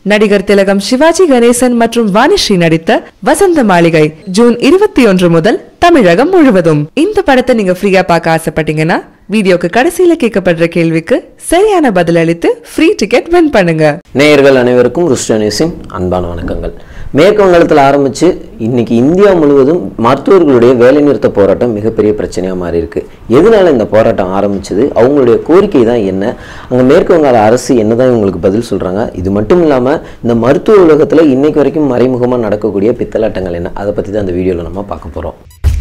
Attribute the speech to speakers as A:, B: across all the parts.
A: நடிகர் திலகம் சிவாஜி கணேசன் மற்றும் வாணிஸ்ரீ நடித்த வசந்த மாளிகை ஜூன் இருபத்தி ஒன்று முதல் தமிழகம் முழுவதும் இந்த படத்தை நீங்க ஃப்ரீயா பார்க்க ஆசைப்பட்டீங்கன்னா வீடியோக்கு கடைசியில கேட்கப்படுற கேள்விக்கு சரியான பதில் அளித்து ஃப்ரீ டிக்கெட் வின் பண்ணுங்க
B: நேயர்கள் அனைவருக்கும் ருஷ்ட நியூஸின் அன்பான வணக்கங்கள் மேற்கு வங்காளத்தில் ஆரம்பித்து இன்னைக்கு இந்தியா முழுவதும் மருத்துவர்களுடைய வேலைநிறுத்த போராட்டம் மிகப்பெரிய பிரச்சனையாக மாறி இருக்கு எதனால இந்த போராட்டம் ஆரம்பிச்சது அவங்களுடைய கோரிக்கை தான் என்ன அங்கே மேற்கு வங்காள அரசு என்னதான் இவங்களுக்கு பதில் சொல்கிறாங்க இது மட்டும் இல்லாமல் இந்த மருத்துவ உலகத்தில் இன்னைக்கு வரைக்கும் மறைமுகமாக நடக்கக்கூடிய பித்தலாட்டங்கள் என்ன அதை பற்றி தான் இந்த வீடியோவில் நம்ம பார்க்க போகிறோம்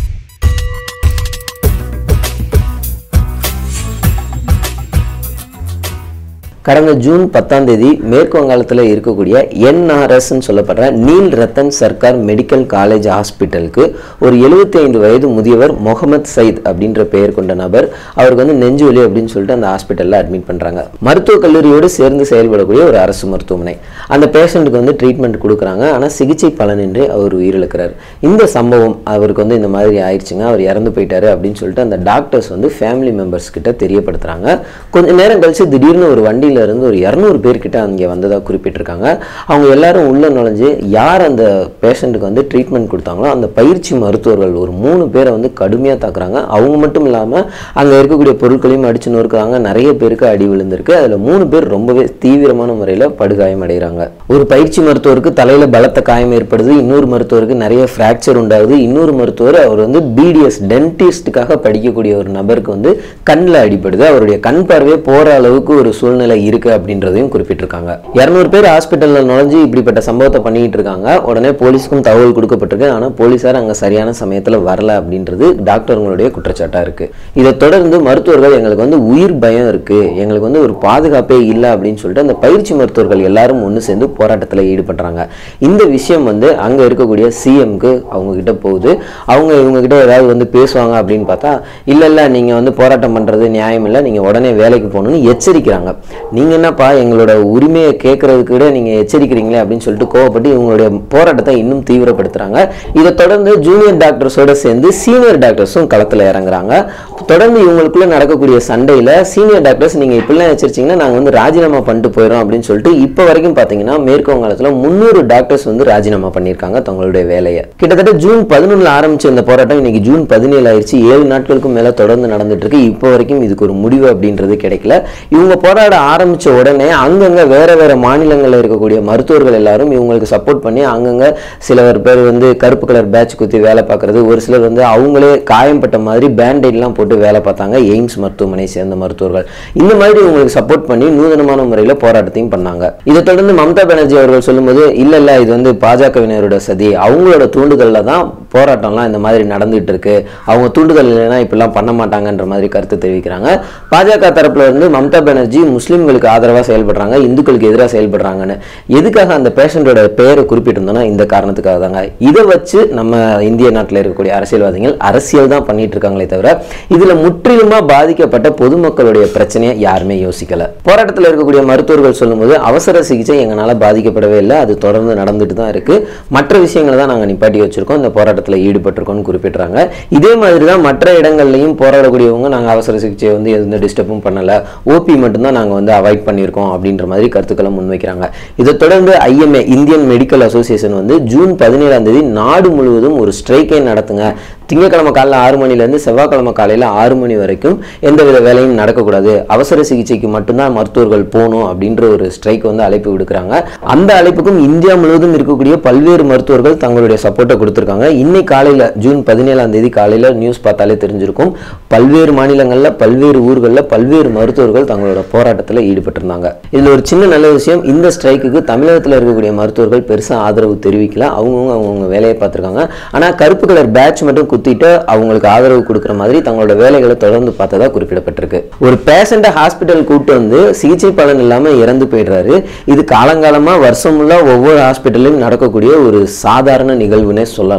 B: கடந்த ஜூன் பத்தாம் தேதி மேற்கு வங்காளத்தில் இருக்கக்கூடிய என்ஆர்எஸ்ன்னு சொல்லப்படுற நீல் ரத்தன் சர்க்கார் மெடிக்கல் காலேஜ் ஹாஸ்பிட்டலுக்கு ஒரு 75 ஐந்து வயது முதியவர் முகமது சயித் அப்படின்ற பெயர் கொண்ட நபர் அவருக்கு வந்து நெஞ்சு வலி அப்படின்னு சொல்லிட்டு அந்த ஹாஸ்பிட்டலில் அட்மிட் பண்ணுறாங்க மருத்துவக் கல்லூரியோடு சேர்ந்து செயல்படக்கூடிய ஒரு அரசு மருத்துவமனை அந்த பேஷண்ட்டுக்கு வந்து ட்ரீட்மெண்ட் கொடுக்குறாங்க ஆனால் சிகிச்சை பலனின்றி அவர் உயிரிழக்கிறார் இந்த சம்பவம் அவருக்கு வந்து இந்த மாதிரி ஆயிடுச்சுங்க அவர் இறந்து போயிட்டாரு அப்படின்னு சொல்லிட்டு அந்த டாக்டர்ஸ் வந்து ஃபேமிலி மெம்பர்ஸ் கிட்ட தெரியப்படுத்துறாங்க கொஞ்ச நேரம் கழிச்சு திடீர்னு ஒரு வண்டியில இருந்து ஒரு இரநூறு பேர் கிட்ட அங்கே வந்ததா குறிப்பிட்டிருக்காங்க அவங்க எல்லாரும் உள்ள நுழைஞ்சு யார் அந்த பேஷண்ட்டுக்கு வந்து ட்ரீட்மெண்ட் கொடுத்தாங்களோ அந்த பயிற்சி மருத்துவர்கள் ஒரு மூணு பேரை வந்து கடுமையாக தாக்குறாங்க அவங்க மட்டும் இல்லாமல் அங்கே இருக்கக்கூடிய பொருட்களையும் அடிச்சு நொறுக்குறாங்க நிறைய பேருக்கு அடி விழுந்திருக்கு அதில் மூணு பேர் ரொம்பவே தீவிரமான முறையில் படுகாயம் அடைகிறாங்க ஒரு பயிற்சி மருத்துவருக்கு தலையில் பலத்த காயம் ஏற்படுது இன்னொரு மருத்துவருக்கு நிறைய ஃப்ராக்சர் உண்டாகுது இன்னொரு மருத்துவர் அவர் வந்து பிடிஎஸ் டென்டிஸ்டுக்காக படிக்கக்கூடிய ஒரு நபருக்கு வந்து கண்ணில் அடிபடுது அவருடைய கண் பார்வையே போகிற அளவுக்கு ஒரு சூழ்நிலை இருக்கு அப்படின்றதையும் குறிப்பிட்டிருக்காங்க இரநூறு பேர் ஹாஸ்பிட்டலில் நுழைஞ்சு இப்படிப்பட்ட சம்பவத்தை பண்ணிட்டு இருக்காங்க உடனே போலீஸ்க்கும் தகவல் கொடுக்கப்பட்டிருக்கு ஆனால் போலீஸார் அங்கே சரியான சமயத்தில் வரல அப்படின்றது டாக்டர்களுடைய குற்றச்சாட்டாக இருக்கு இதை தொடர்ந்து மருத்துவர்கள் எங்களுக்கு வந்து உயிர் பயம் இருக்கு எங்களுக்கு வந்து ஒரு பாதுகாப்பே இல்லை அப்படின்னு சொல்லிட்டு அந்த பயிற்சி மருத்துவர்கள் எல்லாரும் ஒன்று சேர்ந்து போராட்டத்தில் ஈடுபடுறாங்க இந்த விஷயம் வந்து அங்கே இருக்கக்கூடிய சிஎம்க்கு அவங்க கிட்ட போகுது அவங்க இவங்க கிட்ட ஏதாவது வந்து பேசுவாங்க அப்படின்னு பார்த்தா இல்லை இல்லை நீங்கள் வந்து போராட்டம் பண்ணுறது நியாயம் இல்லை நீங்கள் உடனே வேலைக்கு போகணும்னு எச்சரிக்கிறாங்க நீங்கள் என்னப்பா எங்களோட உரிமையை கேட்கறதுக்கு விட நீங்கள் எச்சரிக்கிறீங்களே அப்படின்னு சொல்லிட்டு கோவப்பட்டு இவங்களுடைய போராட்டத்தை இன்னும் தீவிரப்படுத்துறாங்க இதை தொடர்ந்து ஜூனியர் டாக்டர்ஸோட சேர்ந்து சீனியர் டாக்டர்ஸும் களத்தில் இறங்குறாங்க தொடர்ந்து இவங்களுக்குள்ள நடக்கக்கூடிய சண்டையில் சீனியர் டாக்டர்ஸ் நீங்கள் இப்படிலாம் எச்சரிச்சிங்கன்னா நாங்கள் வந்து ராஜினாமா பண்ணிட்டு போயிடும் அப்படின்னு சொல்லிட்டு இப்போ வரைக்கும் பார்த்தீங்கன்னா மேற்கு வங்காளத்தில் முந்நூறு டாக்டர்ஸ் வந்து ராஜினாமா பண்ணியிருக்காங்க தங்களுடைய வேலையை கிட்டத்தட்ட ஜூன் பதினொன்றில் ஆரம்பிச்ச இந்த போராட்டம் இன்னைக்கு ஜூன் பதினேழு ஆயிடுச்சு ஏழு நாட்களுக்கும் மேலே தொடர்ந்து நடந்துட்டு இருக்கு இப்போ வரைக்கும் இதுக்கு ஒரு முடிவு அப்படின்றது கிடைக்கல இவங்க போராட ஆரம்பிச்ச உடனே அங்கங்க வேற வேற மாநிலங்களில் இருக்கக்கூடிய மருத்துவர்கள் எல்லாரும் இவங்களுக்கு சப்போர்ட் பண்ணி அங்கங்க சிலவர் பேர் வந்து கருப்பு கலர் பேட்ச் குத்தி வேலை பார்க்கறது ஒரு சிலர் வந்து அவங்களே காயம்பட்ட மாதிரி பேண்டேட்லாம் போட்டு வேலை பார்த்தாங்க எய்ம்ஸ் மருத்துவமனை சேர்ந்த மருத்துவர்கள் இந்த மாதிரி இவங்களுக்கு சப்போர்ட் பண்ணி நூதனமான முறையில் போராட்டத்தையும் பண்ணாங்க இதை தொடர்ந்து மம்தா பானர்ஜி அவர்கள் சொல்லும்போது இல்ல இல்ல இது வந்து பாஜகவினரோட சதி அவங்களோட தூண்டுதல்ல தான் போராட்டம்லாம் இந்த மாதிரி நடந்துட்டு இருக்கு அவங்க தூண்டுதல் இல்லைன்னா இப்படிலாம் பண்ண மாட்டாங்கன்ற மாதிரி கருத்து தெரிவிக்கிறாங்க பாஜக தரப்புல இருந்து மம்தா பானர்ஜி முஸ்லிம்களுக்கு ஆதரவா செயல்படுறாங்க இந்துக்களுக்கு எதிராக செயல்படுறாங்கன்னு எதுக்காக அந்த பேஷண்டோட பெயரை குறிப்பிட்டிருந்தோம்னா இந்த காரணத்துக்காக தாங்க இதை வச்சு நம்ம இந்திய நாட்டில் இருக்கக்கூடிய அரசியல்வாதிகள் அரசியல் தான் பண்ணிட்டு இருக்காங்களே தவிர இதுல முற்றிலுமா பாதிக்கப்பட்ட பொதுமக்களுடைய பிரச்சனையை யாருமே யோசிக்கல போராட்டத்தில் இருக்கக்கூடிய மருத்துவர்கள் சொல்லும்போது அவசர சிகிச்சை எங்களால பாதிக்கப்படவே இல்லை அது தொடர்ந்து நடந்துட்டு தான் இருக்கு மற்ற விஷயங்களை தான் நாங்கள் நிப்பாட்டி வச்சிருக்கோம் இந்த போராட்டத்தில் ஈடுபட்டிருக்கோம்னு குறிப்பிட்றாங்க இதே மாதிரி தான் மற்ற இடங்கள்லையும் போராடக்கூடியவங்க நாங்கள் அவசர சிகிச்சையை வந்து எந்த டிஸ்டர்பும் பண்ணல ஓபி மட்டும்தான் நாங்கள் வந்து அவாய்ட் பண்ணியிருக்கோம் அப்படின்ற மாதிரி கருத்துக்களை முன்வைக்கிறாங்க இதை தொடர்ந்து ஐஎம்ஏ இந்தியன் மெடிக்கல் அசோசியேஷன் வந்து ஜூன் பதினேழாம் தேதி நாடு முழுவதும் ஒரு ஸ்ட்ரைக்கே நடத்துங்க திங்கட்கிழமை காலைல ஆறு மணிலேருந்து செவ்வாய்க்கிழமை காலையில் ஆறு மணி வரைக்கும் எந்தவித வேலையும் நடக்கக்கூடாது அவசர சிகிச்சைக்கு மட்டும்தான் மருத்துவர்கள் போகணும் அப்படின்ற ஒரு ஸ்ட்ரைக் வந்து அழைப்பு விடுக்கிறாங்க அந்த அழைப்புக்கும் இந்தியா முழுவதும் இருக்கக்கூடிய பல்வேறு மருத்துவர்கள் தங்களுடைய சப்போர்ட்டை கொடுத்துருக்காங்க இன்னைக்கு காலையில் ஜூன் பதினேழாம் தேதி காலையில் நியூஸ் பார்த்தாலே தெரிஞ்சிருக்கும் பல்வேறு மாநிலங்களில் பல்வேறு ஊர்களில் பல்வேறு மருத்துவர்கள் தங்களோட போராட்டத்தில் ஈடுபட்டிருந்தாங்க இதில் ஒரு சின்ன நல்ல விஷயம் இந்த ஸ்ட்ரைக்குக்கு தமிழகத்தில் இருக்கக்கூடிய மருத்துவர்கள் பெருசாக ஆதரவு தெரிவிக்கல அவங்கவுங்க அவங்கவுங்க வேலையை பார்த்துருக்காங்க ஆனால் கருப்பு கலர் பேட்ச் மட்டும் குத்திட்டு அவங்களுக்கு ஆதரவு கொடுக்குற மாதிரி தங்களோட வேலைகளை தொடர்ந்து பார்த்ததா குறிப்பிடப்பட்டிருக்கு ஒரு பேஷண்ட்டை ஹாஸ்பிட்டல் கூட்டு வந்து சிகிச்சை பலன் இல்லாமல் இறந்து போயிடுறாரு இது காலங்காலமாக வருஷம் ஃபுல்லாக ஒவ்வொரு ஹாஸ்பிட்டல்லையும் நடக்கக்கூடிய ஒரு சாதாரண நிகழ்வுனே சொல்லலாம்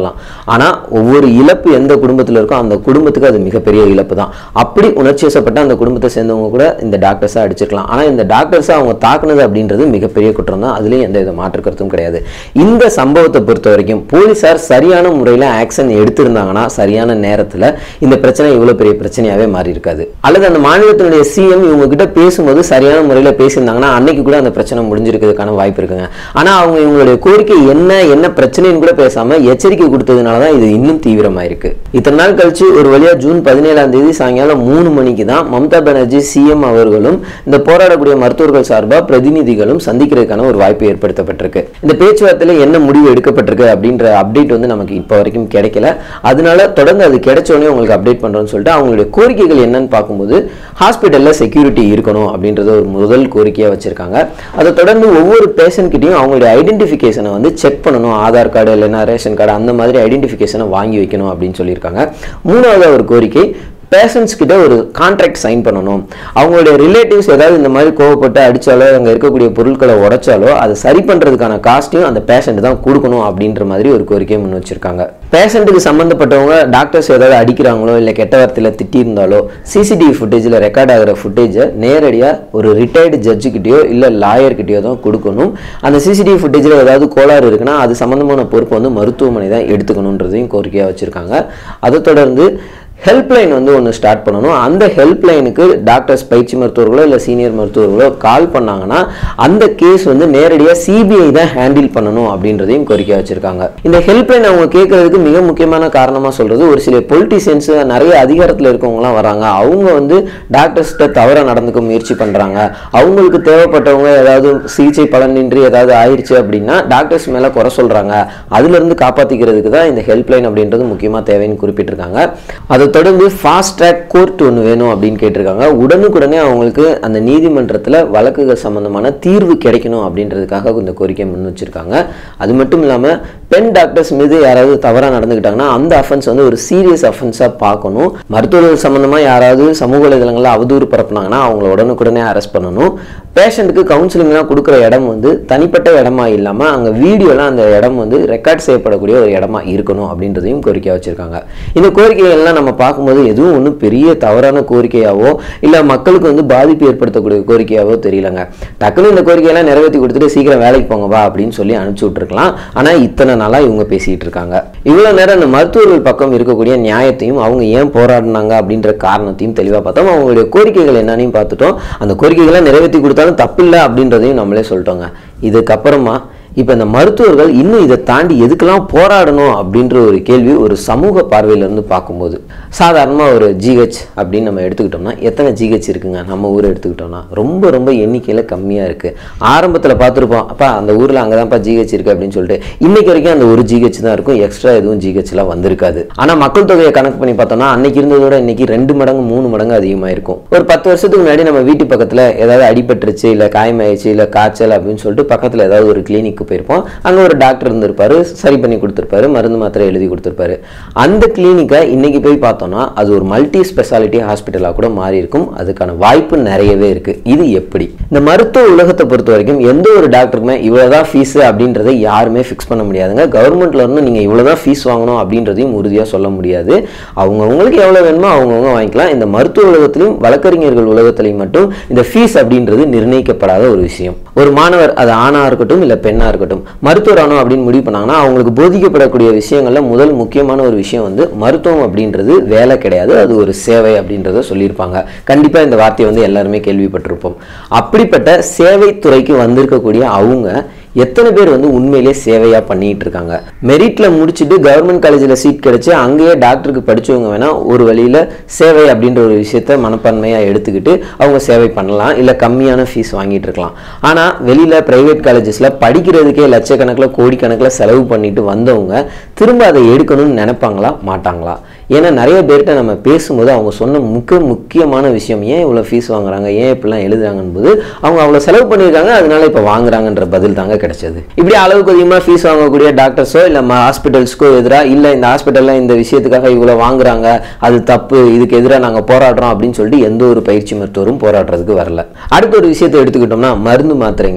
B: ஆனால் ஒவ்வொரு இழப்பு எந்த குடும்பத்தில் இருக்கோ அந்த குடும்பத்துக்கு அது மிகப்பெரிய இழப்பு தான் அப்படி உணர்ச்சி வசப்பட்ட அந்த குடும்பத்தை சேர்ந்தவங்க கூட இந்த டாக்டர்ஸை அடிச்சிருக்கலாம் ஆனால் இந்த டாக்டர்ஸை அவங்க தாக்குனது அப்படின்றது மிகப்பெரிய குற்றம் தான் அதுலேயும் எந்த வித மாற்று கருத்தும் கிடையாது இந்த சம்பவத்தை பொறுத்த வரைக்கும் போலீஸார் சரியான முறையில் ஆக்ஷன் எடுத்திருந்தாங்கன்னா சரியான நேரத்தில் இந்த பிரச்சனை இவ்வளோ பெரிய பிரச்சனையாகவே மாறி இருக்காது அல்லது அந்த மாநிலத்தினுடைய சிஎம் இவங்க கிட்ட பேசும்போது சரியான முறையில் பேசியிருந்தாங்கன்னா அன்னைக்கு கூட அந்த பிரச்சனை முடிஞ்சிருக்கிறதுக்கான வாய்ப்பு இருக்குங்க ஆனால் அவங்க இவங்களுடைய கோரிக்கை என்ன என்ன பிரச்சனைன்னு கூட பேசாம எச்சரிக்கை கொடுத்ததுனால தான் இது இன்னும் தீவிரமாயிருக்கு இத்தனை நாள் கழிச்சு ஒரு வழியா ஜூன் பதினேழாம் தேதி சாயங்காலம் மூணு மணிக்கு தான் மம்தா பானர்ஜி சிஎம் அவர்களும் இந்த போராடக்கூடிய மருத்துவர்கள் சார்பாக பிரதிநிதிகளும் சந்திக்கிறதுக்கான ஒரு வாய்ப்பு ஏற்படுத்தப்பட்டிருக்கு இந்த பேச்சுவார்த்தையில என்ன முடிவு எடுக்கப்பட்டிருக்கு அப்படின்ற அப்டேட் வந்து நமக்கு இப்போ வரைக்கும் கிடைக்கல அதனால தொடர்ந்து அது கிடைச்ச உடனே உங்களுக்கு அப்டேட் பண்றோம்னு சொல்லிட்டு அவங்களுடைய கோரிக்கைகள் என்னன்னு பார்க்கும்போது ஹாஸ்பிட்டல்ல செக்யூரிட்டி இருக்கணும் அப்படின்றது ஒரு முதல் கோரிக்கையா வச்சிருக்காங்க அதை தொடர்ந்து ஒவ்வொரு பேஷண்ட் கிட்டையும் அவங்களுடைய ஐடென்டிஃபிகேஷனை வந்து செக் பண்ணணும் ஆதார் கார்டு இல்லைன்னா ரேஷன் கார்டு அந்த மாதிரி ஐடென்டிஃபிகேஷனை வாங்கி வைக்கணும் அப்படின்னு சொல்லியிருக்காங்க மூணாவது ஒரு கோரிக்கை பேஷண்ட்ஸ் கிட்ட ஒரு கான்ட்ராக்ட் சைன் பண்ணணும் அவங்களுடைய ரிலேட்டிவ்ஸ் ஏதாவது இந்த மாதிரி கோவப்பட்டு அடிச்சாலோ அங்கே இருக்கக்கூடிய பொருட்களை உடைச்சாலோ அதை சரி பண்ணுறதுக்கான காஸ்ட்டையும் அந்த பேஷண்ட் தான் கொடுக்கணும் அப்படின்ற மாதிரி ஒரு கோரிக்கையை முன் வச்சிருக்காங்க பேஷண்ட்டுக்கு சம்மந்தப்பட்டவங்க டாக்டர்ஸ் ஏதாவது அடிக்கிறாங்களோ இல்லை கெட்ட வார்த்தையில் திட்டியிருந்தாலோ சிசிடிவி ஃபுட்டேஜில் ரெக்கார்ட் ஆகிற ஃபுட்டேஜை நேரடியாக ஒரு ரிட்டையர்டு ஜட்ஜுக்கிட்டேயோ இல்லை லாயர்கிட்டயோ தான் கொடுக்கணும் அந்த சிசிடிவி ஃபுட்டேஜில் ஏதாவது கோளாறு இருக்குன்னா அது சம்மந்தமான பொறுப்பு வந்து மருத்துவமனை தான் எடுத்துக்கணுன்றதையும் கோரிக்கையாக வச்சுருக்காங்க அதை தொடர்ந்து ஹெல்ப்லைன் வந்து ஒன்று ஸ்டார்ட் பண்ணணும் அந்த ஹெல்ப்லைனுக்கு டாக்டர்ஸ் பயிற்சி மருத்துவர்களோ இல்லை சீனியர் மருத்துவர்களோ கால் பண்ணாங்கன்னா அந்த கேஸ் வந்து நேரடியாக சிபிஐ தான் ஹேண்டில் பண்ணணும் அப்படின்றதையும் கோரிக்கை வச்சிருக்காங்க இந்த ஹெல்ப்லைன் அவங்க கேட்கறதுக்கு மிக முக்கியமான காரணமாக சொல்றது ஒரு சில பொலிட்டிஷியன்ஸ் நிறைய அதிகாரத்தில் இருக்கவங்கலாம் வராங்க அவங்க வந்து டாக்டர்ஸ்கிட்ட தவறாக நடந்துக்க முயற்சி பண்ணுறாங்க அவங்களுக்கு தேவைப்பட்டவங்க ஏதாவது சிகிச்சை பலனின்றி ஏதாவது ஆயிடுச்சு அப்படின்னா டாக்டர்ஸ் மேலே குறை சொல்கிறாங்க அதுலேருந்து காப்பாற்றிக்கிறதுக்கு தான் இந்த ஹெல்ப்லைன் அப்படின்றது முக்கியமாக தேவைன்னு குறிப்பிட்டிருக்காங்க அதை தொடர்ந்து ஃபாஸ்ட் ட்ராக் கோர்ட் ஒன்று வேணும் அப்படின்னு கேட்டிருக்காங்க உடனுக்குடனே அவங்களுக்கு அந்த நீதிமன்றத்தில் வழக்குகள் சம்பந்தமான தீர்வு கிடைக்கணும் அப்படின்றதுக்காக இந்த கோரிக்கை முன் வச்சிருக்காங்க அது மட்டும் இல்லாமல் பெண் டாக்டர்ஸ் மீது யாராவது தவறாக நடந்துக்கிட்டாங்கன்னா அந்த அஃபென்ஸ் வந்து ஒரு சீரியஸ் அஃபென்ஸாக பார்க்கணும் மருத்துவர்கள் சம்மந்தமாக யாராவது சமூக வலைதளங்களில் அவதூறு பரப்புனாங்கன்னா அவங்கள உடனுக்குடனே அரெஸ்ட் பண்ணணும் பேஷண்ட்டுக்கு கவுன்சிலிங்லாம் கொடுக்குற இடம் வந்து தனிப்பட்ட இடமா இல்லாமல் அங்கே வீடியோலாம் அந்த இடம் வந்து ரெக்கார்ட் செய்யப்படக்கூடிய ஒரு இடமா இருக்கணும் அப்படின்றதையும் கோரிக்கை வச்சிருக்காங்க இந்த கோரிக்கைகள்லாம் நம்ம பார்க்கும்போது எதுவும் ஒன்றும் பெரிய தவறான கோரிக்கையாவோ இல்லை மக்களுக்கு வந்து பாதிப்பு ஏற்படுத்தக்கூடிய கோரிக்கையாவோ தெரியலங்க டக்குன்னு இந்த கோரிக்கையெல்லாம் நிறைவேற்றி கொடுத்துட்டு சீக்கிரம் வேலைக்கு போங்க வா அப்படின்னு சொல்லி அனுப்பிச்சு விட்டுருக்கலாம் ஆனால் இத்தனை நாளாக இவங்க பேசிகிட்டு இருக்காங்க இவ்வளோ நேரம் இந்த மருத்துவர்கள் பக்கம் இருக்கக்கூடிய நியாயத்தையும் அவங்க ஏன் போராடினாங்க அப்படின்ற காரணத்தையும் தெளிவாக பார்த்தோம் அவங்களுடைய கோரிக்கைகள் என்னன்னு பார்த்துட்டோம் அந்த கோரிக்கைகளை நிறைவேற்றி கொடுத்தாலும் தப்பில்லை அப்படின்றதையும் நம்மளே சொல்லிட்டோங்க இதுக்கப்புறமா இப்போ இந்த மருத்துவர்கள் இன்னும் இதை தாண்டி எதுக்கெல்லாம் போராடணும் அப்படின்ற ஒரு கேள்வி ஒரு சமூக பார்வையிலேருந்து பார்க்கும்போது சாதாரணமாக ஒரு ஜிஹெச் அப்படின்னு நம்ம எடுத்துக்கிட்டோம்னா எத்தனை ஜிஹெச் இருக்குங்க நம்ம ஊரை எடுத்துக்கிட்டோம்னா ரொம்ப ரொம்ப எண்ணிக்கையில் கம்மியாக இருக்குது ஆரம்பத்தில் பார்த்துருப்போம் அப்பா அந்த ஊரில் அங்கே தான்ப்பா ஜிஹெச் இருக்குது அப்படின்னு சொல்லிட்டு இன்னைக்கு வரைக்கும் அந்த ஒரு ஜிஹெச் தான் இருக்கும் எக்ஸ்ட்ரா எதுவும் ஜிஹெச்லாம் வந்திருக்காது ஆனால் மக்கள் தொகையை கணக்கு பண்ணி பார்த்தோம்னா அன்னைக்கு இருந்ததோட இன்னைக்கு ரெண்டு மடங்கு மூணு மடங்கு அதிகமாக இருக்கும் ஒரு பத்து வருஷத்துக்கு முன்னாடி நம்ம வீட்டு பக்கத்தில் ஏதாவது அடிபட்டுருச்சு இல்லை காயமாயிடுச்சு இல்லை காய்ச்சல் அப்படின்னு சொல்லிட்டு பக்கத்தில் ஏதாவது ஒரு கிளினிக் போயிருப்போம் அங்கே ஒரு டாக்டர் இருந்திருப்பாரு சரி பண்ணி கொடுத்துருப்பாரு மருந்து மாத்திரை எழுதி கொடுத்துருப்பாரு அந்த கிளினிக்கை இன்னைக்கு போய் பார்த்தோம்னா அது ஒரு மல்டி ஸ்பெஷாலிட்டி ஹாஸ்பிட்டலாக கூட மாறி இருக்கும் அதுக்கான வாய்ப்பு நிறையவே இருக்கு இது எப்படி இந்த மருத்துவ உலகத்தை பொறுத்த வரைக்கும் எந்த ஒரு டாக்டருக்குமே இவ்வளோதான் ஃபீஸ் அப்படின்றத யாருமே ஃபிக்ஸ் பண்ண முடியாதுங்க கவர்மெண்ட்ல இருந்து நீங்கள் இவ்வளோதான் ஃபீஸ் வாங்கணும் அப்படின்றதையும் உறுதியாக சொல்ல முடியாது அவங்கவுங்களுக்கு எவ்வளோ வேணுமோ அவங்கவுங்க வாங்கிக்கலாம் இந்த மருத்துவ உலகத்திலையும் வழக்கறிஞர்கள் உலகத்திலையும் மட்டும் இந்த ஃபீஸ் அப்படின்றது நிர்ணயிக்கப்படாத ஒரு விஷயம் ஒரு மாணவர் அது ஆணாக இருக்கட்டும் இல்லை பெண்ணாக இருக்கட்டும் மருத்துவர் ஆனோம் அப்படின்னு முடிவு பண்ணாங்கன்னா அவங்களுக்கு போதிக்கப்படக்கூடிய விஷயங்கள்ல முதல் முக்கியமான ஒரு விஷயம் வந்து மருத்துவம் அப்படின்றது வேலை கிடையாது அது ஒரு சேவை அப்படின்றத சொல்லியிருப்பாங்க கண்டிப்பாக இந்த வார்த்தையை வந்து எல்லாருமே கேள்விப்பட்டிருப்போம் அப்படிப்பட்ட சேவை துறைக்கு வந்திருக்கக்கூடிய அவங்க எத்தனை பேர் வந்து உண்மையிலேயே சேவையாக பண்ணிட்டு இருக்காங்க மெரிட்ல முடிச்சுட்டு கவர்மெண்ட் காலேஜில் சீட் கிடைச்சு அங்கேயே டாக்டருக்கு படிச்சவங்க வேணா ஒரு வழியில் சேவை அப்படின்ற ஒரு விஷயத்த மனப்பான்மையாக எடுத்துக்கிட்டு அவங்க சேவை பண்ணலாம் இல்லை கம்மியான ஃபீஸ் வாங்கிட்டு இருக்கலாம் ஆனால் வெளியில் ப்ரைவேட் காலேஜஸில் படிக்கிறதுக்கே லட்சக்கணக்கில் கோடிக்கணக்கில் செலவு பண்ணிட்டு வந்தவங்க திரும்ப அதை எடுக்கணும்னு நினைப்பாங்களா மாட்டாங்களா ஏன்னா நிறைய பேர்கிட்ட நம்ம பேசும்போது அவங்க சொன்ன முக்கிய முக்கியமான விஷயம் ஏன் இவ்வளோ ஃபீஸ் வாங்குறாங்க ஏன் இப்படிலாம் எழுதுறாங்கன்னு போது அவங்க அவ்வளோ செலவு பண்ணியிருக்காங்க அதனால இப்போ வாங்குறாங்கன்ற பதில் தாங்க கிடைச்சது இப்படி அளவுக்கு அதிகமாக ஃபீஸ் வாங்கக்கூடிய டாக்டர்ஸோ இல்லை ஹாஸ்பிட்டல்ஸ்க்கோ எதிராக இல்லை இந்த ஹாஸ்பிட்டலில் இந்த விஷயத்துக்காக இவ்வளோ வாங்குறாங்க அது தப்பு இதுக்கு எதிராக நாங்கள் போராடுறோம் அப்படின்னு சொல்லிட்டு எந்த ஒரு பயிற்சி மருத்துவரும் போராடுறதுக்கு வரல அடுத்த ஒரு விஷயத்தை எடுத்துக்கிட்டோம்னா மருந்து மாத்திரைங்க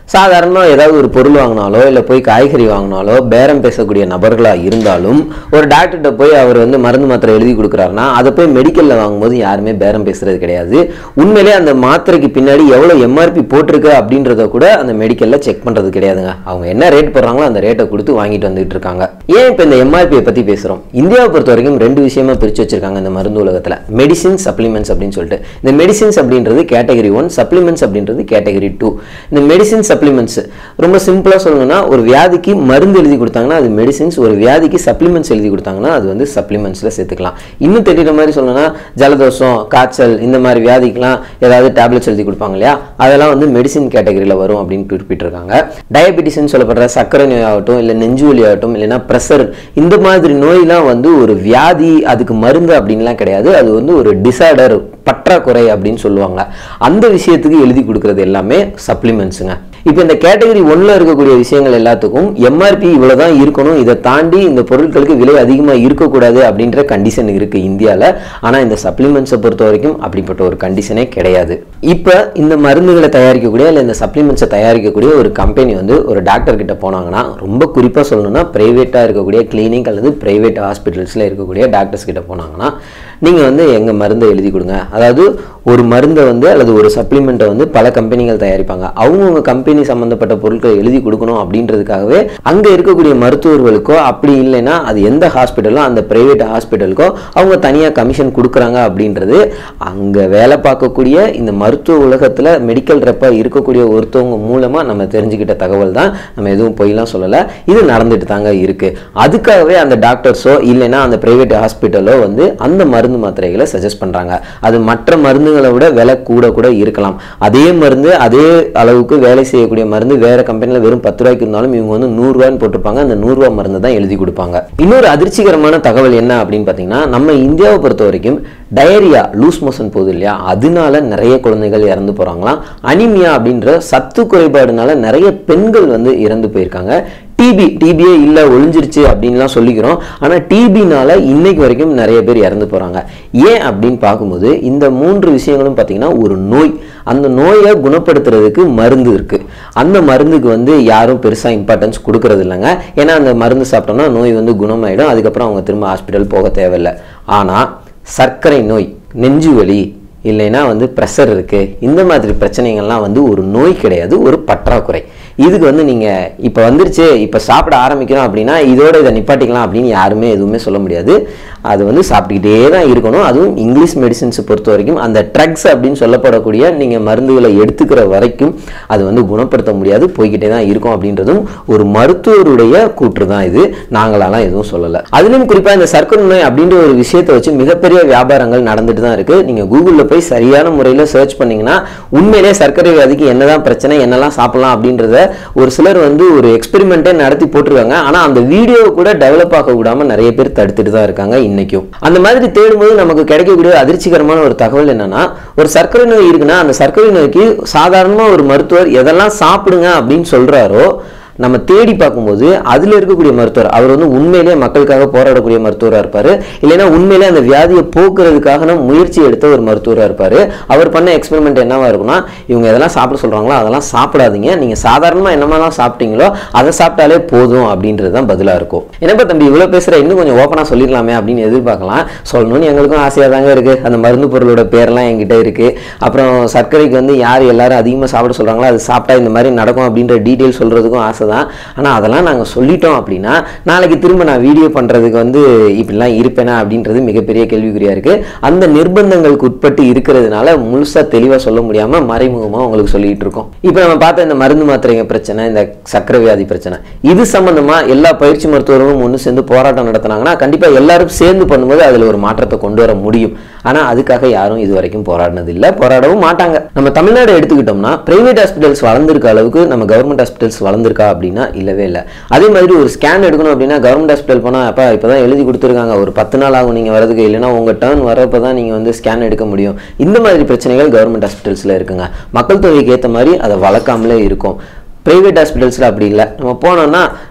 B: சாதாரணமாக ஏதாவது ஒரு பொருள் வாங்கினாலோ இல்லை போய் காய்கறி வாங்கினாலோ பேரம் பேசக்கூடிய நபர்களாக இருந்தாலும் ஒரு டாக்டர்கிட்ட போய் அவர் வந்து மருந்து மாத்திரை எழுதி கொடுக்குறாருன்னா அதை போய் மெடிக்கலில் வாங்கும்போது யாருமே பேரம் பேசுறது கிடையாது உண்மையிலே அந்த மாத்திரைக்கு பின்னாடி எவ்வளோ எம்ஆர்பி போட்டிருக்கு அப்படின்றத கூட அந்த மெடிக்கலில் செக் பண்ணுறது கிடையாதுங்க அவங்க என்ன ரேட் போடுறாங்களோ அந்த ரேட்டை கொடுத்து வாங்கிட்டு வந்துட்டு இருக்காங்க ஏன் இப்போ இந்த எம்ஆர்பியை பற்றி பேசுகிறோம் இந்தியாவை பொறுத்த வரைக்கும் ரெண்டு விஷயமா பிரித்து வச்சிருக்காங்க இந்த மருந்து உலகத்தில் மெடிசின் சப்ளிமெண்ட்ஸ் அப்படின்னு சொல்லிட்டு இந்த மெடிசின்ஸ் அப்படின்றது கேட்டகரி ஒன் சப்ளிமெண்ட்ஸ் அப்படின்றது கேட்டகரி டூ இந்த மெடிசின் சப்ளிமெண்ட்ஸ் ரொம்ப சிம்பிளாக சொல்லணும்னா ஒரு வியாதிக்கு மருந்து எழுதி கொடுத்தாங்கன்னா அது மெடிசின்ஸ் ஒரு வியாதிக்கு சப்ளிமெண்ட்ஸ் எழுதி கொடுத்தாங்கன்னா அது வந்து சப்ளிமெண்ட்ஸில் சேர்த்துக்கலாம் இன்னும் தெரியுற மாதிரி சொல்லணும்னா ஜலதோஷம் காய்ச்சல் இந்த மாதிரி வியாதிக்கெலாம் ஏதாவது டேப்லெட்ஸ் எழுதி கொடுப்பாங்க இல்லையா அதெல்லாம் வந்து மெடிசின் கேட்டகரியில் வரும் அப்படின்னு குறிப்பிட்டிருக்காங்க டயபெட்டிஸ்னு சொல்லப்படுற சர்க்கரை நோய் ஆகட்டும் இல்லை நெஞ்சு வலி ஆகட்டும் இல்லைன்னா ப்ரெஷர் இந்த மாதிரி நோயெலாம் வந்து ஒரு வியாதி அதுக்கு மருந்து அப்படின்லாம் கிடையாது அது வந்து ஒரு டிசார்டர் பற்றாக்குறை அப்படின்னு சொல்லுவாங்க அந்த விஷயத்துக்கு எழுதி கொடுக்கறது எல்லாமே சப்ளிமெண்ட்ஸுங்க இப்போ இந்த கேட்டகரி ஒன்றில் இருக்கக்கூடிய விஷயங்கள் எல்லாத்துக்கும் எம்ஆர்பி இவ்வளோ தான் இருக்கணும் இதை தாண்டி இந்த பொருட்களுக்கு விலை அதிகமாக இருக்கக்கூடாது அப்படின்ற கண்டிஷன் இருக்குது இந்தியாவில் ஆனால் இந்த சப்ளிமெண்ட்ஸை பொறுத்த வரைக்கும் அப்படிப்பட்ட ஒரு கண்டிஷனே கிடையாது இப்போ இந்த மருந்துகளை தயாரிக்கக்கூடிய இல்லை இந்த சப்ளிமெண்ட்ஸை தயாரிக்கக்கூடிய ஒரு கம்பெனி வந்து ஒரு டாக்டர் கிட்ட போனாங்கன்னா ரொம்ப குறிப்பாக சொல்லணும்னா ப்ரைவேட்டாக இருக்கக்கூடிய கிளினிக் அல்லது ப்ரைவேட் ஹாஸ்பிட்டல்ஸில் இருக்கக்கூடிய டாக்டர்ஸ் கிட்ட போனாங்கன்னா நீங்கள் வந்து எங்கள் மருந்தை எழுதி கொடுங்க அதாவது ஒரு மருந்தை வந்து அல்லது ஒரு சப்ளிமெண்ட்டை வந்து பல கம்பெனிகள் தயாரிப்பாங்க அவங்கவுங்க கம்பெனி சம்மந்தப்பட்ட பொருட்களை எழுதி கொடுக்கணும் அப்படின்றதுக்காகவே அங்கே இருக்கக்கூடிய மருத்துவர்களுக்கோ அப்படி இல்லைன்னா அது எந்த ஹாஸ்பிட்டலோ அந்த ப்ரைவேட் ஹாஸ்பிட்டலுக்கோ அவங்க தனியாக கமிஷன் கொடுக்குறாங்க அப்படின்றது அங்கே வேலை பார்க்கக்கூடிய இந்த மருத்துவ உலகத்தில் மெடிக்கல் ரெப்பாக இருக்கக்கூடிய ஒருத்தவங்க மூலமாக நம்ம தெரிஞ்சுக்கிட்ட தகவல் தான் நம்ம எதுவும் பொய்லாம் சொல்லலை இது நடந்துட்டு தாங்க இருக்குது அதுக்காகவே அந்த டாக்டர்ஸோ இல்லைன்னா அந்த ப்ரைவேட் ஹாஸ்பிட்டலோ வந்து அந்த மருந்து மாத்திரைகளை சஜஸ்ட் பண்ணுறாங்க அது மற்ற மருந்துகளை விட விலை கூட கூட இருக்கலாம் அதே மருந்து அதே அளவுக்கு வேலை செய்யக்கூடிய மருந்து வேற கம்பெனியில் வெறும் பத்து ரூபாய்க்கு இருந்தாலும் இவங்க வந்து நூறுரூவான்னு போட்டிருப்பாங்க அந்த நூறுரூவா மருந்து தான் எழுதி கொடுப்பாங்க இன்னொரு அதிர்ச்சிகரமான தகவல் என்ன அப்படின்னு பார்த்தீங்கன்னா நம்ம இந்தியாவை பொறுத்த வரைக்கும் டயரியா லூஸ் மோஷன் போகுது இல்லையா அதனால நிறைய குழந்தைகள் இறந்து போகிறாங்களாம் அனிமியா அப்படின்ற சத்து குறைபாடுனால நிறைய பெண்கள் வந்து இறந்து போயிருக்காங்க டிபி டிபியே இல்லை ஒளிஞ்சிருச்சு அப்படின்லாம் சொல்லிக்கிறோம் ஆனால் டிபினால இன்னைக்கு வரைக்கும் நிறைய பேர் இறந்து போகிறாங்க ஏன் அப்படின்னு பார்க்கும்போது இந்த மூன்று விஷயங்களும் பார்த்தீங்கன்னா ஒரு நோய் அந்த நோயை குணப்படுத்துறதுக்கு மருந்து இருக்குது அந்த மருந்துக்கு வந்து யாரும் பெருசாக இம்பார்ட்டன்ஸ் கொடுக்கறது இல்லைங்க ஏன்னா அந்த மருந்து சாப்பிட்டோம்னா நோய் வந்து குணமாயிடும் அதுக்கப்புறம் அவங்க திரும்ப ஹாஸ்பிட்டல் போக தேவையில்லை ஆனால் சர்க்கரை நோய் நெஞ்சு வலி இல்லைன்னா வந்து ப்ரெஷர் இருக்குது இந்த மாதிரி பிரச்சனைகள்லாம் வந்து ஒரு நோய் கிடையாது ஒரு பற்றாக்குறை இதுக்கு வந்து நீங்கள் இப்போ வந்துருச்சு இப்போ சாப்பிட ஆரம்பிக்கிறோம் அப்படின்னா இதோட இதை நிப்பாட்டிக்கலாம் அப்படின்னு யாருமே எதுவுமே சொல்ல முடியாது அது வந்து சாப்பிட்டுக்கிட்டே தான் இருக்கணும் அதுவும் இங்கிலீஷ் மெடிசின்ஸை பொறுத்த வரைக்கும் அந்த ட்ரக்ஸ் அப்படின்னு சொல்லப்படக்கூடிய நீங்கள் மருந்துகளை எடுத்துக்கிற வரைக்கும் அது வந்து குணப்படுத்த முடியாது போய்கிட்டே தான் இருக்கும் அப்படின்றதும் ஒரு மருத்துவருடைய கூற்று தான் இது நாங்களாலாம் எதுவும் சொல்லலை அதுலேயும் குறிப்பாக இந்த சர்க்கரை நோய் அப்படின்ற ஒரு விஷயத்தை வச்சு மிகப்பெரிய வியாபாரங்கள் நடந்துட்டு தான் இருக்குது நீங்கள் கூகுளில் போய் சரியான முறையில் சர்ச் பண்ணீங்கன்னா உண்மையிலே சர்க்கரை வியாதிக்கு என்னதான் பிரச்சனை என்னெல்லாம் சாப்பிடலாம் அப்படின்றத ஒரு சிலர் வந்து ஒரு எக்ஸ்பெரிமெண்ட்டே நடத்தி போட்டிருக்காங்க ஆனால் அந்த வீடியோ கூட டெவலப் ஆக விடாம நிறைய பேர் தடுத்துட்டு தான் இருக்காங்க இன்னைக்கும் அந்த மாதிரி தேடும்போது நமக்கு கிடைக்கக்கூடிய அதிர்ச்சிகரமான ஒரு தகவல் என்னன்னா ஒரு சர்க்கரை நோய் இருக்குன்னா அந்த சர்க்கரை நோய்க்கு சாதாரணமாக ஒரு மருத்துவர் எதெல்லாம் சாப்பிடுங்க அப்படின்னு சொல்றாரோ நம்ம தேடி பார்க்கும்போது அதில் இருக்கக்கூடிய மருத்துவர் அவர் வந்து உண்மையிலே மக்களுக்காக போராடக்கூடிய மருத்துவராக இருப்பார் இல்லைன்னா உண்மையிலே அந்த வியாதியை போக்குறதுக்காக முயற்சி எடுத்த ஒரு மருத்துவராக இருப்பார் அவர் பண்ண எக்ஸ்பெரிமெண்ட் என்னவா இருக்கும்னா இவங்க எதெல்லாம் சாப்பிட சொல்கிறாங்களோ அதெல்லாம் சாப்பிடாதீங்க நீங்கள் சாதாரணமாக என்னமெல்லாம் சாப்பிட்டீங்களோ அதை சாப்பிட்டாலே போதும் அப்படின்றது தான் பதிலாக இருக்கும் என்னப்பா தம்பி இவ்வளோ பேசுகிற இன்னும் கொஞ்சம் ஓப்பனாக சொல்லிடலாமே அப்படின்னு எதிர்பார்க்கலாம் சொல்லணும்னு எங்களுக்கும் ஆசையாக தாங்க இருக்குது அந்த மருந்து பொருளோட பேரெல்லாம் என்கிட்ட இருக்குது அப்புறம் சர்க்கரைக்கு வந்து யார் எல்லாரும் அதிகமாக சாப்பிட சொல்கிறாங்களோ அது சாப்பிட்டா இந்த மாதிரி நடக்கும் அப்படின்ற டீட்டெயில் சொல்கிறதுக்கும் ஆசை தான் ஆனால் அதெல்லாம் நாங்கள் சொல்லிட்டோம் அப்படின்னா நாளைக்கு திரும்ப நான் வீடியோ பண்ணுறதுக்கு வந்து இப்படிலாம் இருப்பேனா அப்படின்றது மிகப்பெரிய கேள்விக்குறியாக இருக்குது அந்த நிர்பந்தங்களுக்கு உட்பட்டு இருக்கிறதுனால முழுசாக தெளிவாக சொல்ல முடியாமல் மறைமுகமாக உங்களுக்கு சொல்லிட்டு இருக்கோம் இப்போ நம்ம பார்த்த இந்த மருந்து மாத்திரைங்க பிரச்சனை இந்த சக்கரை வியாதி பிரச்சனை இது சம்மந்தமாக எல்லா பயிற்சி மருத்துவர்களும் ஒன்று சேர்ந்து போராட்டம் நடத்தினாங்கன்னா கண்டிப்பாக எல்லாரும் சேர்ந்து பண்ணும்போது அதில் ஒரு மாற்றத்தை கொண்டு வர முடியும் ஆனால் அதுக்காக யாரும் இது வரைக்கும் போராடினது இல்லை போராடவும் மாட்டாங்க நம்ம தமிழ்நாடு எடுத்துக்கிட்டோம்னா பிரைவேட் ஹாஸ்பிட்டல்ஸ் வளர்ந்துருக்க அளவுக்கு நம்ம கவர்மெண்ட் ஹாஸ்பிட்டல்ஸ் வளர்ந்துருக்கா அப்படின்னா இல்லவே இல்லை அதே மாதிரி ஒரு ஸ்கேன் எடுக்கணும் அப்படின்னா கவர்மெண்ட் ஹாஸ்பிட்டல் போனால் அப்போ இப்போ தான் எழுதி கொடுத்துருக்காங்க ஒரு பத்து நாள் ஆகும் நீங்கள் வரதுக்கு இல்லைன்னா உங்கள் டேர்ன் வரப்போ தான் நீங்கள் வந்து ஸ்கேன் எடுக்க முடியும் இந்த மாதிரி பிரச்சனைகள் கவர்மெண்ட் ஹாஸ்பிட்டல்ஸில் இருக்குங்க மக்கள் தொகைக்கு ஏற்ற மாதிரி அதை வளர்க்காமலே இருக்கும் ப்ரைவேட் ஹாஸ்பிட்டல்ஸில் அப்படி இல்லை நம்ம போனோம்னா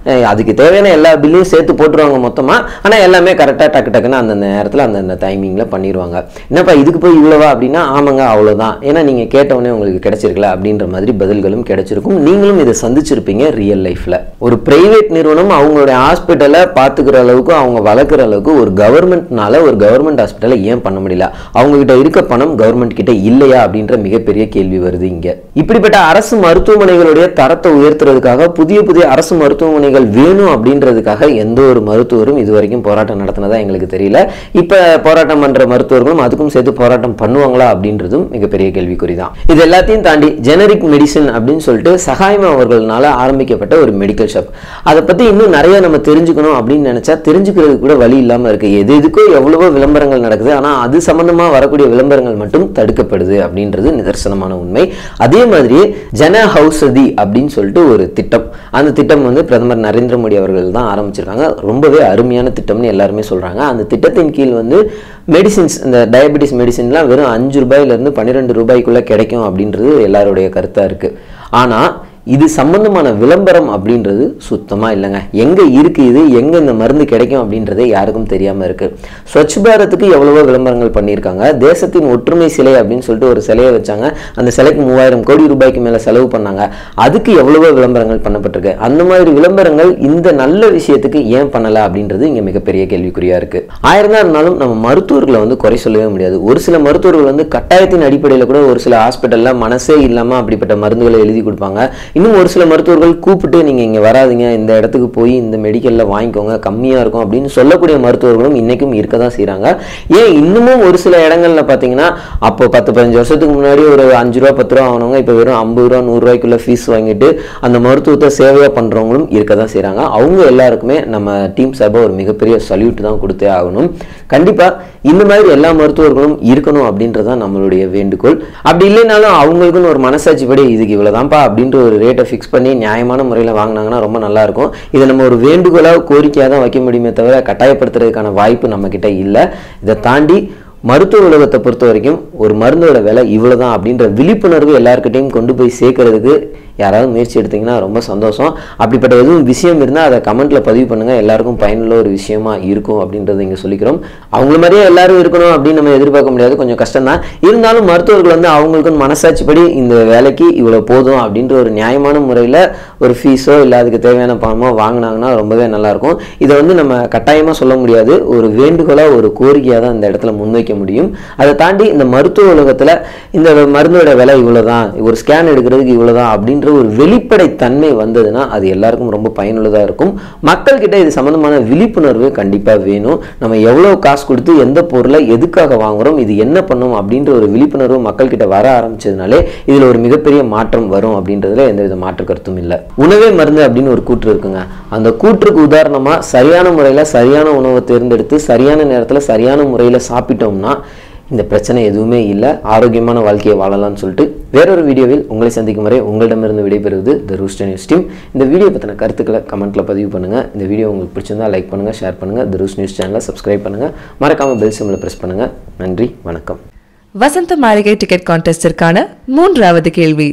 B: அஹ் அதுக்கு தேவையான எல்லா பில்லையும் சேர்த்து போட்டுருவாங்க மொத்தமாக ஆனால் எல்லாமே கரெக்டாக டக்கு டக்குன்னு அந்தந்த நேரத்தில் அந்தந்த டைமிங்கில் பண்ணிடுவாங்க என்னப்பா இதுக்கு போய் இவ்வளவா அப்படின்னா ஆமாங்க அவ்வளோதான் ஏன்னா நீங்கள் கேட்டவுடனே உங்களுக்கு கிடைச்சிருக்கல அப்படின்ற மாதிரி பதில்களும் கிடைச்சிருக்கும் நீங்களும் இதை சந்திச்சிருப்பீங்க ரியல் லைஃப்பில் ஒரு பிரைவேட் நிறுவனம் அவங்களுடைய ஹாஸ்பிட்டலை பார்த்துக்கிற அளவுக்கு அவங்க வளர்க்குற அளவுக்கு ஒரு கவர்மெண்ட்னால ஒரு கவர்மெண்ட் ஹாஸ்பிட்டலை ஏன் பண்ண முடியல அவங்க கிட்ட இருக்க பணம் கவர்மெண்ட் கிட்ட இல்லையா அப்படின்ற மிகப்பெரிய கேள்வி வருது இங்க இப்படிப்பட்ட அரசு மருத்துவமனைகளுடைய தரத்தை உயர்த்துறதுக்காக புதிய புதிய அரசு மருத்துவமனைகள் வேணும் அப்படின்றதுக்காக எந்த ஒரு மருத்துவரும் இது வரைக்கும் போராட்டம் நடத்தினதா எங்களுக்கு தெரியல இப்ப போராட்டம் பண்ற மருத்துவர்களும் அதுக்கும் சேர்த்து போராட்டம் பண்ணுவாங்களா அப்படின்றதும் மிகப்பெரிய கேள்விக்குறி தான் இது எல்லாத்தையும் தாண்டி ஜெனரிக் மெடிசன் அப்படின்னு சொல்லிட்டு சகாயமா அவர்களால ஆரம்பிக்கப்பட்ட ஒரு மெடிக்கல் ஷாப் அதை பத்தி இன்னும் நிறைய நம்ம தெரிஞ்சுக்கணும் அப்படின்னு நினைச்சா தெரிஞ்சுக்கிறதுக்கு கூட வழி இல்லாம இருக்கு எது எதுக்கோ எவ்வளவோ விளம்பரங்கள் நடக்குது ஆனா அது சம்பந்தமா வரக்கூடிய விளம்பரங்கள் மட்டும் தடுக்கப்படுது அப்படின்றது நிதர்சனமான உண்மை அதே மாதிரி ஜன ஹவுசதி அப்படின்னு சொல்லிட்டு ஒரு திட்டம் அந்த திட்டம் வந்து பிரதமர் நரேந்திர மோடி அவர்கள் தான் ஆரம்பிச்சிருக்காங்க ரொம்பவே அருமையான திட்டம்னு எல்லாருமே சொல்றாங்க அந்த திட்டத்தின் கீழ் வந்து மெடிசின்ஸ் இந்த டயபெட்டிஸ் மெடிசின்லாம் வெறும் அஞ்சு ரூபாயிலிருந்து பன்னிரெண்டு ரூபாய்க்குள்ள கிடைக்கும் அப்படின்றது எல்லாருடைய கருத்தா இருக்கு ஆனா இது சம்பந்தமான விளம்பரம் அப்படின்றது சுத்தமா இல்லைங்க எங்க இருக்கு இது எங்க இந்த மருந்து கிடைக்கும் அப்படின்றதே யாருக்கும் தெரியாம இருக்கு ஸ்வச் பாரத்துக்கு எவ்வளவோ விளம்பரங்கள் பண்ணியிருக்காங்க தேசத்தின் ஒற்றுமை சிலை அப்படின்னு சொல்லிட்டு ஒரு சிலையை வச்சாங்க அந்த சிலைக்கு மூவாயிரம் கோடி ரூபாய்க்கு மேல செலவு பண்ணாங்க அதுக்கு எவ்வளவோ விளம்பரங்கள் பண்ணப்பட்டிருக்கு அந்த மாதிரி விளம்பரங்கள் இந்த நல்ல விஷயத்துக்கு ஏன் பண்ணல அப்படின்றது இங்க மிகப்பெரிய கேள்விக்குறியா இருக்கு ஆயிரம் தான் இருந்தாலும் நம்ம மருத்துவர்களை வந்து குறை சொல்லவே முடியாது ஒரு சில மருத்துவர்கள் வந்து கட்டாயத்தின் அடிப்படையில் கூட ஒரு சில ஹாஸ்பிட்டல்ல மனசே இல்லாம அப்படிப்பட்ட மருந்துகளை எழுதி கொடுப்பாங்க இன்னும் ஒரு சில மருத்துவர்கள் கூப்பிட்டு நீங்க இங்க வராதீங்க இந்த இடத்துக்கு போய் இந்த மெடிக்கல்ல வாங்கிக்கோங்க கம்மியா இருக்கும் அப்படின்னு சொல்லக்கூடிய மருத்துவர்களும் இன்னைக்கும் இருக்க தான் செய்றாங்க ஏன் இன்னமும் ஒரு சில இடங்கள்ல பாத்தீங்கன்னா அப்போ பத்து பதினஞ்சு வருஷத்துக்கு முன்னாடி ஒரு அஞ்சு ரூபா பத்து ரூபா ஆனவங்க இப்போ வெறும் ஐம்பது ரூபா நூறு ரூபாய்க்குள்ள ஃபீஸ் வாங்கிட்டு அந்த மருத்துவத்தை சேவையா பண்றவங்களும் இருக்க தான் செய்றாங்க அவங்க எல்லாருக்குமே நம்ம டீம் சார்பாக ஒரு மிகப்பெரிய சல்யூட் தான் கொடுத்தே ஆகணும் கண்டிப்பா இந்த மாதிரி எல்லா மருத்துவர்களும் இருக்கணும் அப்படின்றது தான் நம்மளுடைய வேண்டுகோள் அப்படி இல்லைனாலும் அவங்களுக்குன்னு ஒரு மனசாட்சி படி இதுக்கு இவ்வளவுதான்ப்பா அப்படின்ற ஒரு ரேட்டை ஃபிக்ஸ் பண்ணி நியாயமான முறையில் வாங்கினாங்கன்னா ரொம்ப நல்லா இருக்கும் இதை நம்ம ஒரு வேண்டுகோளாக கோரிக்கையாக தான் வைக்க முடியுமே தவிர கட்டாயப்படுத்துறதுக்கான வாய்ப்பு நம்ம கிட்ட இல்லை இதை தாண்டி மருத்துவ உலகத்தை பொறுத்த வரைக்கும் ஒரு மருந்தோட விலை இவ்வளவுதான் அப்படின்ற விழிப்புணர்வு எல்லாருக்கிட்டையும் கொண்டு போய் சேர்க்கறதுக்கு யாராவது முயற்சி எடுத்தீங்கன்னா ரொம்ப சந்தோஷம் அப்படிப்பட்ட எதுவும் விஷயம் இருந்தால் அதை கமெண்ட்ல பதிவு பண்ணுங்க எல்லாருக்கும் பயனுள்ள ஒரு விஷயமா இருக்கும் அப்படின்றத இங்கே சொல்லிக்கிறோம் அவங்கள மாதிரியே எல்லாரும் இருக்கணும் அப்படின்னு நம்ம எதிர்பார்க்க முடியாது கொஞ்சம் கஷ்டம் தான் இருந்தாலும் மருத்துவர்கள் வந்து அவங்களுக்கு மனசாட்சிப்படி இந்த வேலைக்கு இவ்வளோ போதும் அப்படின்ற ஒரு நியாயமான முறையில் ஒரு ஃபீஸோ இல்லை அதுக்கு தேவையான பணமோ வாங்கினாங்கன்னா ரொம்பவே நல்லா இருக்கும் இதை வந்து நம்ம கட்டாயமாக சொல்ல முடியாது ஒரு வேண்டுகோளாக ஒரு கோரிக்கையாக தான் இந்த இடத்துல முன்வைக்க முடியும் அதை தாண்டி இந்த மருத்துவ உலகத்தில் இந்த மருந்தோட விலை இவ்வளோதான் ஒரு ஸ்கேன் எடுக்கிறதுக்கு இவ்வளோதான் அப்படின்ற ஒரு வெளிப்படை தன்மை வந்ததுன்னா அது எல்லாருக்கும் ரொம்ப பயனுள்ளதாக இருக்கும் மக்கள்கிட்ட இது சம்மந்தமான விழிப்புணர்வு கண்டிப்பாக வேணும் நம்ம எவ்வளோ காசு கொடுத்து எந்த பொருளை எதுக்காக வாங்குறோம் இது என்ன பண்ணும் அப்படின்ற ஒரு விழிப்புணர்வு மக்கள்கிட்ட வர ஆரம்பிச்சதுனாலே இதில் ஒரு மிகப்பெரிய மாற்றம் வரும் அப்படின்றதுல எந்தவித மாற்று கருத்தும் இல்லை உணவே மருந்து அப்படின்னு ஒரு கூற்று இருக்குங்க அந்த கூற்றுக்கு உதாரணமாக சரியான முறையில் சரியான உணவை தேர்ந்தெடுத்து சரியான நேரத்தில் சரியான முறையில் சாப்பிட்டோம்னா இந்த பிரச்சனை எதுவுமே இல்லை ஆரோக்கியமான வாழ்க்கையை வாழலாம்னு சொல்லிட்டு வேறொரு வீடியோவில் உங்களை சந்திக்கும் வரை உங்களிடமிருந்து விடைபெறுவது த ரூஸ்டர் நியூஸ் டீம் இந்த வீடியோ பற்றின கருத்துக்களை கமெண்ட்டில் பதிவு பண்ணுங்கள் இந்த வீடியோ உங்களுக்கு பிடிச்சிருந்தா லைக் பண்ணுங்கள் ஷேர் பண்ணுங்கள் த ரூஸ் நியூஸ் சேனலை சப்ஸ்கிரைப் பண்ணுங்கள் மறக்காமல் பெல் சிம்மில் ப்ரெஸ் பண்ணுங்கள் நன்றி வணக்கம்
A: வசந்த மாளிகை டிக்கெட் கான்டெஸ்டிற்கான மூன்றாவது கேள்வி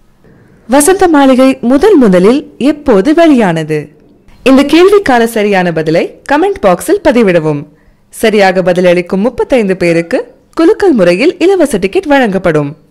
A: வசந்த மாளிகை முதல் முதலில் எப்போது வெளியானது இந்த கேள்விக்கான சரியான பதிலை கமெண்ட் பாக்ஸில் பதிவிடவும் சரியாக பதிலளிக்கும் முப்பத்தைந்து பேருக்கு குலுக்கல் முறையில் இலவச டிக்கெட் வழங்கப்படும்